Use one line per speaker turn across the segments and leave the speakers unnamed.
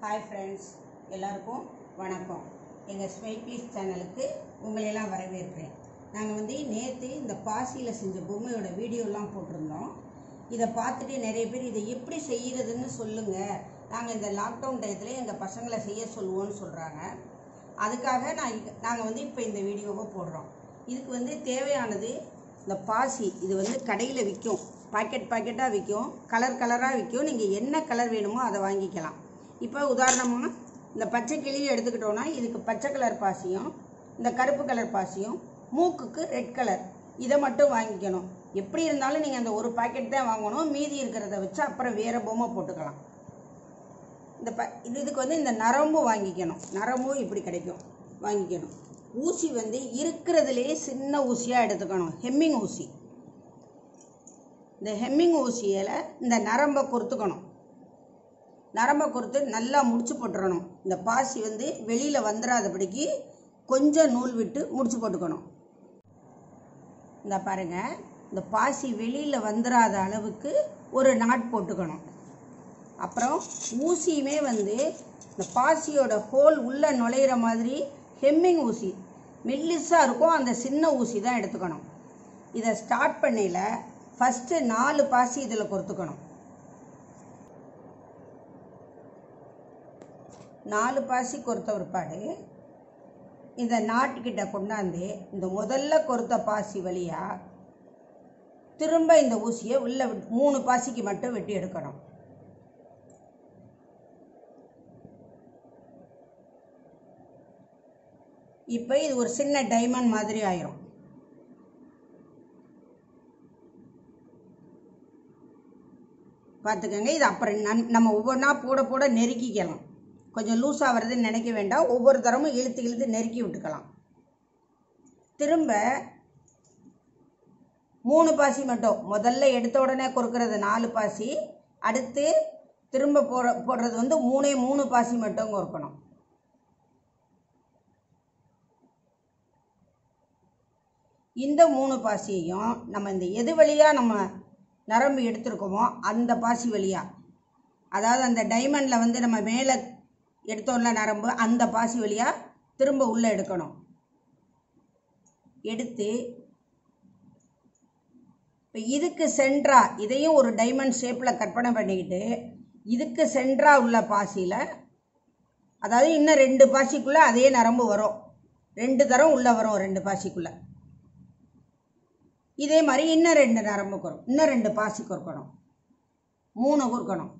hi friends எல்லாருக்கும் வணக்கம் எங்கள் ஸ்மைல் ப்ளீஸ் சேனலுக்கு உங்களையெல்லாம் வரவேற்கிறேன் நாங்கள் வந்து நேற்று இந்த பாசியில் செஞ்ச பொம்மையோட வீடியோலாம் போட்டிருந்தோம் இதை பார்த்துட்டு நிறைய பேர் இதை எப்படி செய்கிறதுன்னு சொல்லுங்கள் நாங்கள் இந்த லாக்டவுன் டயத்தில் எங்கள் பசங்களை செய்ய சொல்லுவோன்னு சொல்கிறாங்க அதுக்காக நான் நாங்கள் வந்து இப்போ இந்த வீடியோவை போடுறோம் இதுக்கு வந்து தேவையானது இந்த பாசி இது வந்து கடையில் விற்கும் பாக்கெட் பாக்கெட்டாக விற்கும் கலர் கலராக விற்கும் நீங்கள் என்ன கலர் வேணுமோ அதை வாங்கிக்கலாம் இப்போ உதாரணமாக இந்த பச்சை கிளியை எடுத்துக்கிட்டோன்னா இதுக்கு பச்சை கலர் பாசியும் இந்த கருப்பு கலர் பாசியும் மூக்குக்கு ரெட் கலர் இதை மட்டும் வாங்கிக்கணும் எப்படி இருந்தாலும் நீங்கள் அந்த ஒரு பாக்கெட் தான் வாங்கணும் மீதி இருக்கிறத வச்சு அப்புறம் வேறு பொம்மை போட்டுக்கலாம் இந்த ப இது இதுக்கு வந்து இந்த நரம்பு வாங்கிக்கணும் நரம்பும் இப்படி கிடைக்கும் வாங்கிக்கணும் ஊசி வந்து இருக்கிறதுலேயே சின்ன ஊசியாக எடுத்துக்கணும் ஹெம்மிங் ஊசி இந்த ஹெம்மிங் ஊசியில் இந்த நரம்பை கொறுத்துக்கணும் நரம்பை கொடுத்து நல்லா முடிச்சு போட்டுறணும் இந்த பாசி வந்து வெளியில் வந்துடாதபடிக்கு கொஞ்சம் நூல் விட்டு முடிச்சு போட்டுக்கணும் இந்த பாருங்க இந்த பாசி வெளியில் வந்துடாத அளவுக்கு ஒரு நாட் போட்டுக்கணும் அப்புறம் ஊசியுமே வந்து இந்த பாசியோட ஹோல் உள்ளே நுழையிற மாதிரி ஹெம்மிங் ஊசி மெல்லிஸாக இருக்கும் அந்த சின்ன ஊசி தான் எடுத்துக்கணும் இதை ஸ்டார்ட் பண்ணையில் ஃபஸ்ட்டு நாலு பாசி இதில் கொடுத்துக்கணும் நாலு பாசி கொறுத்த பிற்பாடு இந்த நாட்டுக்கிட்ட கொண்டாந்து இந்த முதல்ல கொறுத்த பாசி வழியாக திரும்ப இந்த ஊசியை உள்ள விட்- மூணு பாசிக்கு மட்டும் வெட்டி எடுக்கணும் இப்போ இது ஒரு சின்ன டைமண்ட் மாதிரி ஆயிரும் பார்த்துக்கோங்க இது அப்புறம் நன்- நம்ம ஒவ்வொன்றா போட போட நெருக்கிக்கலாம் கொஞ்சம் லூஸாக வருதுன்னு நினைக்க வேண்டாம் ஒவ்வொரு தரமும் இழுத்து இழுத்து நெருக்கி விட்டுக்கலாம் திரும்ப மூணு பாசி மட்டும் முதல்ல எடுத்த உடனே கொடுக்கறது நாலு பாசி அடுத்து திரும்ப போட போடுறது வந்து மூணே மூணு பாசி மட்டும் கொடுக்கணும் இந்த மூணு பாசியையும் நம்ம இந்த எது வழியாக நம்ம நரம்பு எடுத்திருக்கோமோ அந்த பாசி வழியாக அதாவது அந்த டைமண்டில் வந்து நம்ம மேலே எடுத்தோம்ல நரம்பு அந்த பாசி வழியாக திரும்ப உள்ளே எடுக்கணும் எடுத்து இப்போ இதுக்கு சென்ட்ரா இதையும் ஒரு டைமண்ட் ஷேப்பில் கற்பனை பண்ணிக்கிட்டு இதுக்கு சென்ட்ரா உள்ள பாசியில் அதாவது இன்னும் ரெண்டு பாசிக்குள்ளே அதே நரம்பு வரும் ரெண்டு தரம் உள்ளே வரும் ரெண்டு பாசிக்குள்ளே இதே மாதிரி இன்னும் ரெண்டு நரம்பு வரும் இன்னும் ரெண்டு பாசி கொடுக்கணும் மூணு கொடுக்கணும்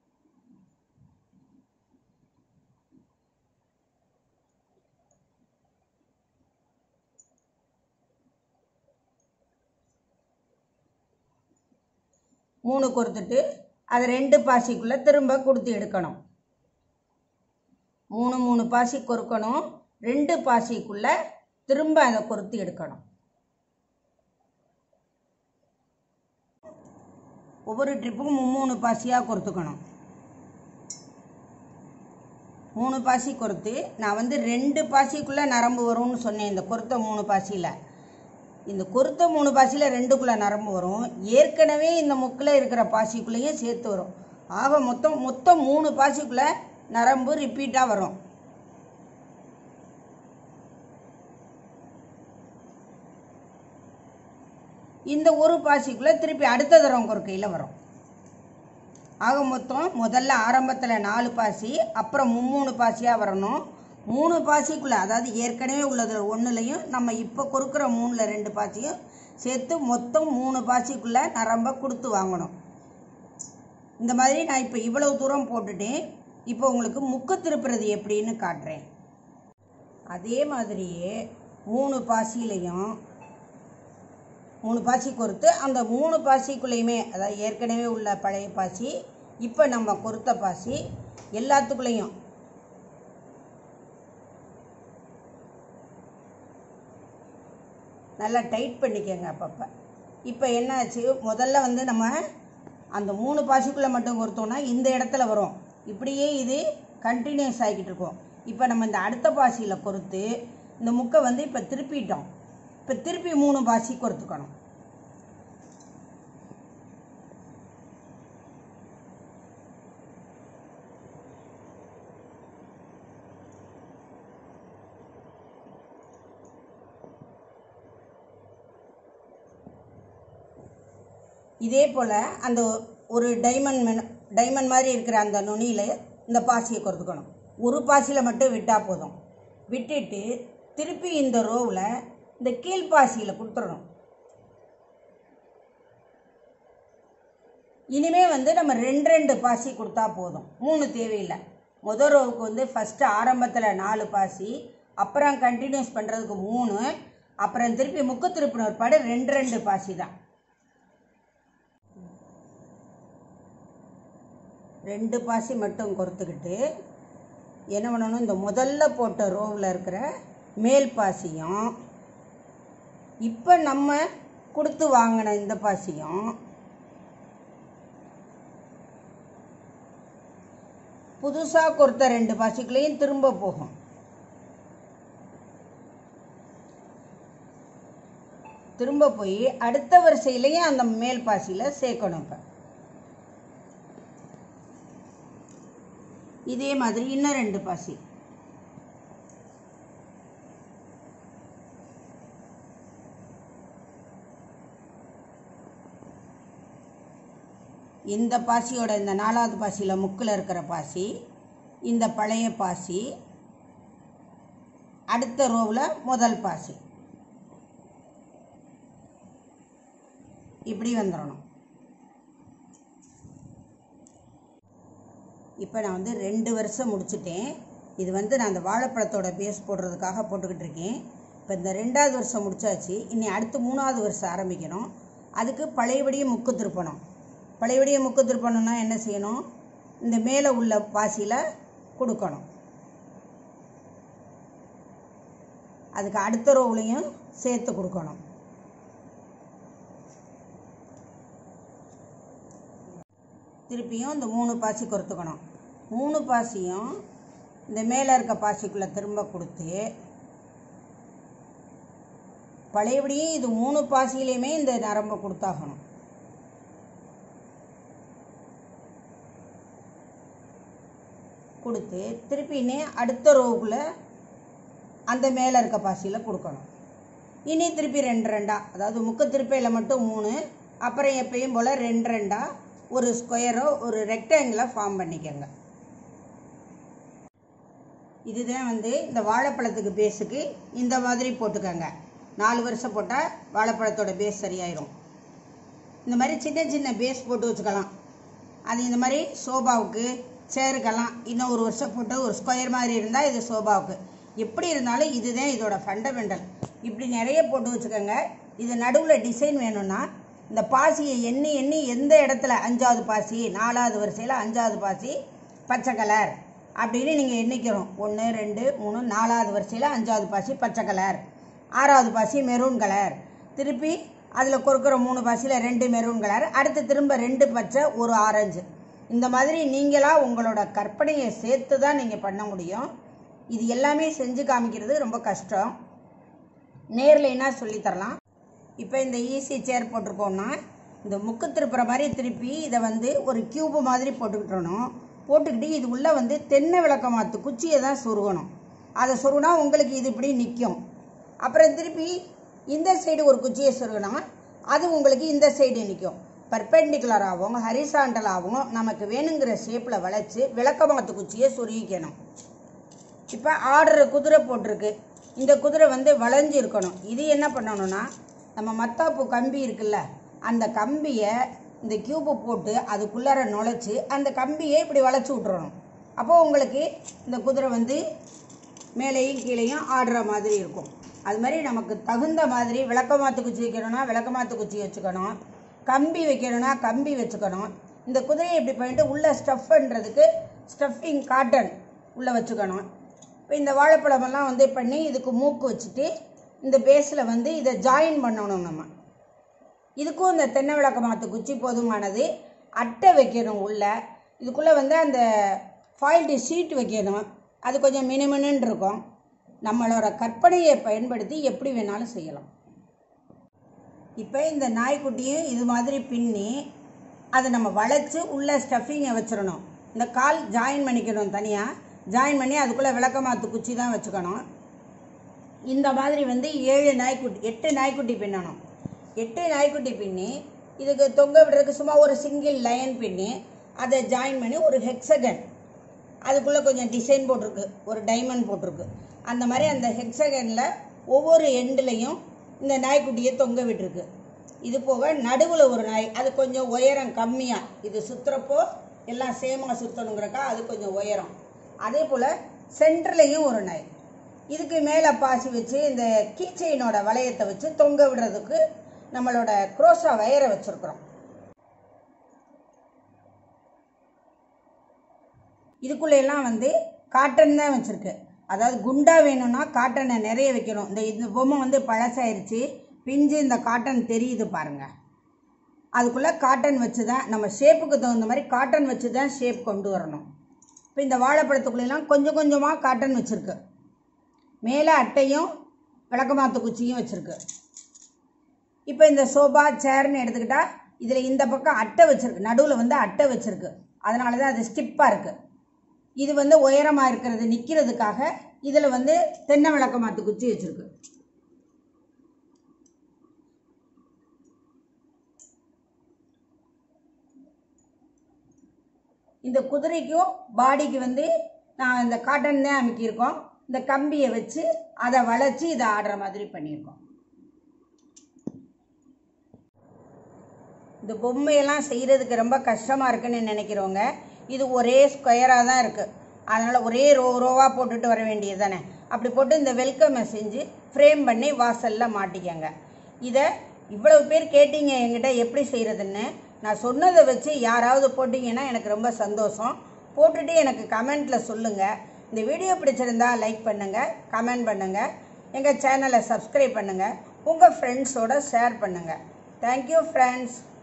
மூணு கொடுத்துட்டு அதை ரெண்டு பாசிக்குள்ளே திரும்ப கொடுத்து எடுக்கணும் மூணு மூணு பாசி கொறுக்கணும் ரெண்டு பாசிக்குள்ளே திரும்ப அதை கொறுத்து எடுக்கணும் ஒவ்வொரு ட்ரிப்புக்கும் மூணு பாசியாக கொறுத்துக்கணும் மூணு பாசி கொறுத்து நான் வந்து ரெண்டு பாசிக்குள்ளே நரம்பு வரும்னு சொன்னேன் இந்த கொறுத்த மூணு பாசியில் இந்த கொறுத்த மூணு பாசியில் ரெண்டுக்குள்ளே நரம்பு வரும் ஏற்கனவே இந்த முக்கில் இருக்கிற பாசிக்குள்ளேயும் சேர்த்து வரும் ஆக மொத்தம் மொத்தம் மூணு பாசிக்குள்ளே நரம்பு ரிப்பீட்டாக வரும் இந்த ஒரு பாசிக்குள்ளே திருப்பி அடுத்த தரம் கொறுக்கையில் வரும் ஆக மொத்தம் முதல்ல ஆரம்பத்தில் நாலு பாசி அப்புறம் மும்மூணு பாசியாக வரணும் மூணு பாசிக்குள்ளே அதாவது ஏற்கனவே உள்ளது ஒன்றுலையும் நம்ம இப்போ கொடுக்குற மூணில் ரெண்டு பாசியும் சேர்த்து மொத்தம் மூணு பாசிக்குள்ளே நரம்ப கொடுத்து வாங்கணும் இந்த மாதிரி நான் இப்போ இவ்வளவு தூரம் போட்டுட்டேன் இப்போ உங்களுக்கு முக்கு திருப்புறது எப்படின்னு காட்டுறேன் அதே மாதிரியே மூணு பாசியிலையும் மூணு பாசி கொறுத்து அந்த மூணு பாசிக்குள்ளேயுமே அதாவது ஏற்கனவே உள்ள பழைய பாசி இப்போ நம்ம கொறுத்த பாசி எல்லாத்துக்குள்ளேயும் நல்லா டைட் பண்ணிக்கோங்க அப்பப்போ இப்போ என்னாச்சு முதல்ல வந்து நம்ம அந்த மூணு பாசிக்குள்ளே மட்டும் கொடுத்தோம்னா இந்த இடத்துல வரும் இப்படியே இது கண்டினியூஸ் ஆகிக்கிட்டு இருக்கும் இப்போ நம்ம இந்த அடுத்த பாசியில் பொறுத்து இந்த முக்கை வந்து இப்போ திருப்பிட்டோம் இப்போ திருப்பி மூணு பாசி கொடுத்துக்கணும் இதே போல் அந்த ஒரு டைமண்ட் மென் டைமண்ட் மாதிரி இருக்கிற அந்த நுனியில் இந்த பாசியை கொறுத்துக்கணும் ஒரு பாசியில் மட்டும் விட்டால் போதும் விட்டுட்டு திருப்பி இந்த ரோவில் இந்த கீழ்ப்பாசியில் கொடுத்துடணும் இனிமே வந்து நம்ம ரெண்டு ரெண்டு பாசி கொடுத்தா போதும் மூணு தேவையில்லை முதல் ரோவுக்கு வந்து ஃபஸ்ட்டு ஆரம்பத்தில் நாலு பாசி அப்புறம் கண்டினியூஸ் பண்ணுறதுக்கு மூணு அப்புறம் திருப்பி முக்கு திருப்பினர் பாடு ரெண்டு ரெண்டு பாசி தான் ரெண்டு பாசி மட்டும் கொறுத்துக்கிட்டு என்ன பண்ணணும் இந்த முதல்ல போட்ட ரோவில் இருக்கிற மேல் பாசியும் இப்போ நம்ம கொடுத்து வாங்கின இந்த பாசியும் புதுசாக கொடுத்த ரெண்டு பாசிக்குள்ளேயும் திரும்ப போகும் திரும்ப போய் அடுத்த வரிசையிலையும் அந்த மேல் பாசியில் சேர்க்கணும் இப்போ இதே மாதிரி இன்னும் ரெண்டு பாசி இந்த பாசியோட இந்த நாலாவது பாசியில் முக்கில் இருக்கிற பாசி இந்த பழைய பாசி அடுத்த ரோவில் முதல் பாசி இப்படி வந்துடணும் இப்போ நான் வந்து ரெண்டு வருஷம் முடிச்சிட்டேன் இது வந்து நான் அந்த வாழைப்பழத்தோட பேஸ் போடுறதுக்காக போட்டுக்கிட்டு இருக்கேன் இப்போ இந்த ரெண்டாவது வருஷம் முடிச்சாச்சு இனி அடுத்து மூணாவது வருஷம் ஆரம்பிக்கணும் அதுக்கு பழையபடியே முக்கு திருப்பணும் பழையபடியே முக்கு திருப்பணும்னா என்ன செய்யணும் இந்த மேலே உள்ள பாசியில் கொடுக்கணும் அதுக்கு அடுத்த ரோவுலையும் சேர்த்து கொடுக்கணும் திருப்பியும் இந்த மூணு பாசி கொறுத்துக்கணும் மூணு பாசியும் இந்த மேலே இருக்க பாசிக்குள்ளே திரும்ப கொடுத்து பழையபடியும் இது மூணு பாசியிலையுமே இந்த நரம்பை கொடுத்தாகணும் கொடுத்து திருப்பினே அடுத்த ரோவுக்குள்ளே அந்த மேலே இருக்க பாசியில் கொடுக்கணும் இனி திருப்பி ரெண்டு ரெண்டா அதாவது முக்க திருப்பையில் மட்டும் மூணு அப்புறம் எப்பயும் போல் ரெண்டு ரெண்டா ஒரு ஸ்கொயரோ ஒரு ரெக்டாங்கிளை ஃபார்ம் பண்ணிக்கோங்க இதுதான் வந்து இந்த வாழைப்பழத்துக்கு பேஸுக்கு இந்த மாதிரி போட்டுக்கோங்க நாலு வருஷம் போட்டால் வாழைப்பழத்தோட பேஸ் சரியாயிரும் இந்த மாதிரி சின்ன சின்ன பேஸ் போட்டு வச்சுக்கலாம் அது இந்த மாதிரி சோபாவுக்கு சேருக்கெல்லாம் இன்னும் ஒரு வருஷம் போட்டு ஒரு ஸ்கொயர் மாதிரி இருந்தால் இது சோபாவுக்கு எப்படி இருந்தாலும் இதுதான் இதோட ஃபண்டமெண்டல் இப்படி நிறைய போட்டு வச்சுக்கோங்க இது நடுவில் டிசைன் வேணும்னா இந்த பாசியை எண்ணி எண்ணி எந்த இடத்துல அஞ்சாவது பாசி நாலாவது வரிசையில் அஞ்சாவது பாசி பச்சை கலர் அப்படின்னு நீங்கள் எண்ணிக்கிறோம் ஒன்று ரெண்டு மூணு நாலாவது வரிசையில் அஞ்சாவது பாசி பச்சை கலர் ஆறாவது பாசி மெரூன் கலர் திருப்பி அதில் கொடுக்குற மூணு பாசியில் ரெண்டு மெரூன் கலர் அடுத்து திரும்ப ரெண்டு பச்சை ஒரு ஆரஞ்சு இந்த மாதிரி நீங்களாக உங்களோட கற்பனையை சேர்த்து தான் நீங்கள் பண்ண முடியும் இது எல்லாமே செஞ்சு காமிக்கிறது ரொம்ப கஷ்டம் நேரில் என்ன சொல்லித்தரலாம் இப்போ இந்த ஈஸி சேர் போட்டிருக்கோம்னா இந்த முக்கு திருப்புற மாதிரி திருப்பி இதை வந்து ஒரு கியூபு மாதிரி போட்டுக்கிட்டணும் போட்டுக்கிட்டு இது உள்ளே வந்து தென்னை விளக்கமாத்து குச்சியை தான் சொருகணும் அதை சொருகினா உங்களுக்கு இது இப்படி நிற்கும் அப்புறம் திருப்பி இந்த சைடு ஒரு குச்சியை சொருகினா அது உங்களுக்கு இந்த சைடு நிற்கும் பர்பெண்டிகுலராகவும் ஹரிசாண்டலாகவும் நமக்கு வேணுங்கிற ஷேப்பில் வளைச்சு விளக்கமாத்து குச்சியை சொருகிக்கணும் இப்போ ஆடுற குதிரை போட்டிருக்கு இந்த குதிரை வந்து வளைஞ்சு இருக்கணும் இது என்ன பண்ணணும்னா நம்ம மத்தாப்பு கம்பி இருக்குல்ல அந்த கம்பியை இந்த கியூபை போட்டு அதுக்குள்ளார நுழைச்சி அந்த கம்பியை இப்படி வளைச்சி விட்றணும் அப்போ உங்களுக்கு இந்த குதிரை வந்து மேலேயும் கீழேயும் ஆடுற மாதிரி இருக்கும் அது மாதிரி நமக்கு தகுந்த மாதிரி விளக்கமாத்து குச்சி வைக்கணும்னா விளக்கமாத்து குச்சி வச்சுக்கணும் கம்பி வைக்கணும்னா கம்பி வச்சுக்கணும் இந்த குதிரையை இப்படி பண்ணிட்டு உள்ளே ஸ்டஃப்ன்றதுக்கு ஸ்டஃபிங் காட்டன் உள்ளே வச்சுக்கணும் இப்போ இந்த வாழைப்பழமெல்லாம் வந்து பண்ணி இதுக்கு மூக்கு வச்சுட்டு இந்த பேஸில் வந்து இதை ஜாயின் பண்ணணும் நம்ம இதுக்கும் இந்த தென்னை விளக்க மாற்று குச்சி போதுமானது அட்டை வைக்கணும் உள்ள இதுக்குள்ளே வந்து அந்த ஃபாயில்டு ஷீட் வைக்கணும் அது கொஞ்சம் மினுமினுன்னு இருக்கும் நம்மளோட கற்பனையை பயன்படுத்தி எப்படி வேணாலும் செய்யலாம் இப்போ இந்த நாய்க்குட்டியும் இது மாதிரி பின்னி அதை நம்ம வளைச்சு உள்ள ஸ்டஃபிங்கை வச்சிடணும் இந்த கால் ஜாயின் பண்ணிக்கணும் தனியாக ஜாயின் பண்ணி அதுக்குள்ளே விளக்கமாத்து குச்சி தான் வச்சுக்கணும் இந்த மாதிரி வந்து ஏழு நாய்க்குட்டி எட்டு நாய்க்குட்டி பின்னணும் எட்டு நாய்க்குட்டி பின்னி இதுக்கு தொங்க விடுறதுக்கு சும்மா ஒரு சிங்கிள் லைன் பின்னி அதை ஜாயின் பண்ணி ஒரு ஹெக்ஸகன் அதுக்குள்ளே கொஞ்சம் டிசைன் போட்டிருக்கு ஒரு டைமண்ட் போட்டிருக்கு அந்த மாதிரி அந்த ஹெக்ஸகனில் ஒவ்வொரு எண்டுலையும் இந்த நாய்க்குட்டியை தொங்க விட்டுருக்கு இது போக நடுவில் ஒரு நாய் அது கொஞ்சம் உயரம் கம்மியாக இது சுற்றுறப்போ எல்லாம் சேமாக சுற்றணுங்கிறக்கா அது கொஞ்சம் உயரம் அதே போல் சென்டர்லேயும் ஒரு நாய் இதுக்கு மேலே பாசி வச்சு இந்த கீச்செயினோட வளையத்தை வச்சு தொங்க விடுறதுக்கு நம்மளோட குரோசா வயரை வச்சுருக்குறோம் இதுக்குள்ள எல்லாம் வந்து காட்டன் தான் வச்சுருக்கு அதாவது குண்டா வேணும்னா காட்டனை நிறைய வைக்கணும் இந்த இந்த பொம்மை வந்து பழசாயிருச்சு பிஞ்சு இந்த காட்டன் தெரியுது பாருங்க அதுக்குள்ளே காட்டன் வச்சு தான் நம்ம ஷேப்புக்கு தகுந்த மாதிரி காட்டன் வச்சு தான் ஷேப் கொண்டு வரணும் இப்போ இந்த வாழைப்பழத்துக்குள்ளெல்லாம் கொஞ்சம் கொஞ்சமாக காட்டன் வச்சுருக்கு மேலே அட்டையும் விளக்கமாத்து குச்சியும் வச்சுருக்கு இப்போ இந்த சோபா சேர்னு எடுத்துக்கிட்டா இதில் இந்த பக்கம் அட்டை வச்சுருக்கு நடுவில் வந்து அட்டை வச்சுருக்கு அதனால தான் அது ஸ்டிப்பாக இருக்குது இது வந்து உயரமாக இருக்கிறது நிற்கிறதுக்காக இதில் வந்து தென்னை விளக்கமாத்து குச்சி வச்சுருக்கு இந்த குதிரைக்கும் பாடிக்கு வந்து நான் இந்த காட்டன் தான் அமைக்கியிருக்கோம் இந்த கம்பியை வச்சு அதை வளைச்சி இதை ஆடுற மாதிரி பண்ணியிருக்கோம் இந்த பொம்மையெல்லாம் செய்கிறதுக்கு ரொம்ப கஷ்டமாக இருக்குன்னு நினைக்கிறவங்க இது ஒரே ஸ்கொயராக தான் இருக்குது அதனால் ஒரே ரோ ரோவாக போட்டுட்டு வர வேண்டியது தானே அப்படி போட்டு இந்த வெல்கம்மை செஞ்சு ஃப்ரேம் பண்ணி வாசலில் மாட்டிக்கங்க இதை இவ்வளவு பேர் கேட்டீங்க என்கிட்ட எப்படி செய்கிறதுன்னு நான் சொன்னதை வச்சு யாராவது போட்டிங்கன்னா எனக்கு ரொம்ப சந்தோஷம் போட்டுட்டு எனக்கு கமெண்ட்டில் சொல்லுங்கள் இந்த வீடியோ பிடிச்சிருந்தா லைக் பண்ணுங்கள் கமெண்ட் பண்ணுங்கள் எங்கள் சேனலை சப்ஸ்கிரைப் பண்ணுங்கள் உங்கள் ஃப்ரெண்ட்ஸோட ஷேர் பண்ணுங்கள் தேங்க்யூ ஃப்ரெண்ட்ஸ்